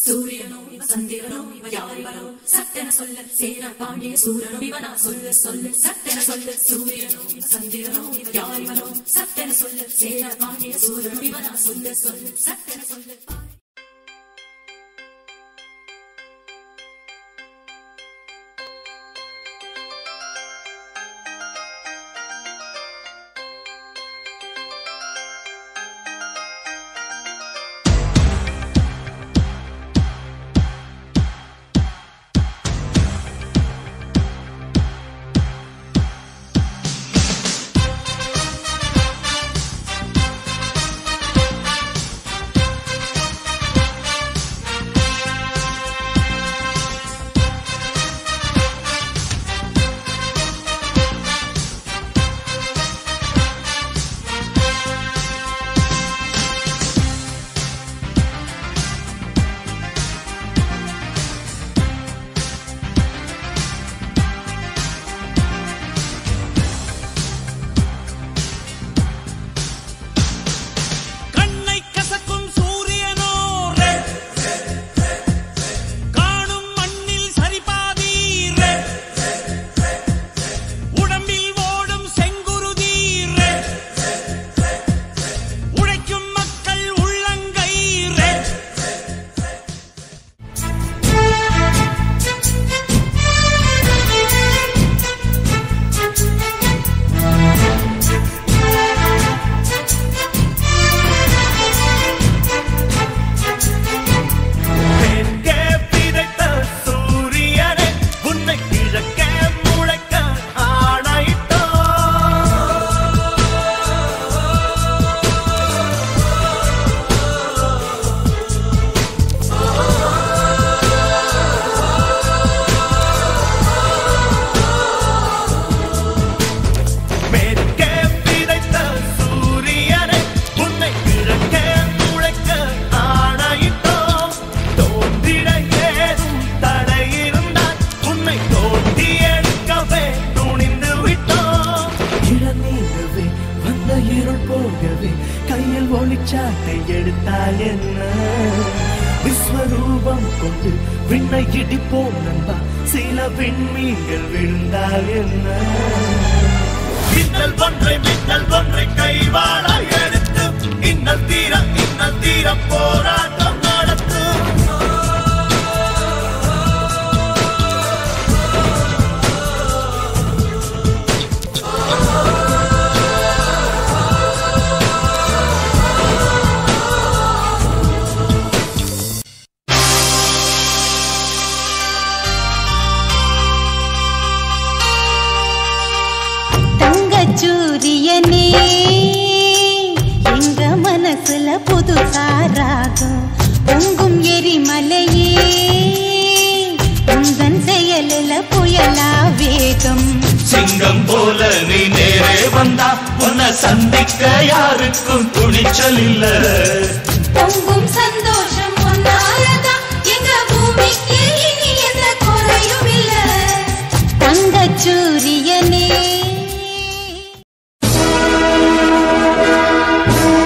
சூரியனோ இவ சந்திரனோ இவ யாரிவனோ சட்டென சொல்ல சேர பாண்டிய சூரனோ இவனா சொல்லு சொல்லு சட்டென சொல்லு சூரியனோ இவ சந்திரனோ இவ யாரிவனோ சட்டென சொல்ல சேர பாண்டிய சூரனோ இவனா சொல்லு சொல்லு சட்டென சொல்லு கண்ணை கசக்கும் சூரியனோ ரெட் காணும் மண்ணில் சரிபாதி ரெட் உடம்பில் ஓடும் செங்குருதி ரெட் உழைக்கும் மக்கள் உள்ளங்கை ரெட் தெற்கே பிதைத்த சூரியனே, உன்னை கிழக்கே முளைக்க ஆணையிட்டோம். மேற்கே பிதைத்த சூரியனே, உன்னை கிழக்கே முளைக்க ஆணையிட்டோம். தோன்றிட ஏதும் தடை இருந்தால் உன்னை தோண்டி எடுக்கவே துணிந்து விட்டோம். இடம் நீங்கவே, வந்த இருள் போகவே கையில் ஒளிச்சாட்டை எடுத்தால் என்ன விஸ்வரூபம் கொண்டு விண்ணை இடிப்போம் நண்பா சில விண்மீன்கள் விழுந்தால் என்ன மின்னல் ஒன்றை மின்னல் ஒன்றை கைவாழ எடுத்து இன்னல் தீர இன்னல் தீர போராட்டம் நடத்தும் தங்கச்சூரியனே எங்க மனசுல புதுசா ராகம் பொங்கும் எரிமலையே உந்தன் செயலில் புயலா வேகம் சிங்கம் போல நீ நேரே வந்தா உன்னை சந்திக்க யாருக்கும் துணிச்சல் இல்ல பொங்கும் சந்தோஷம்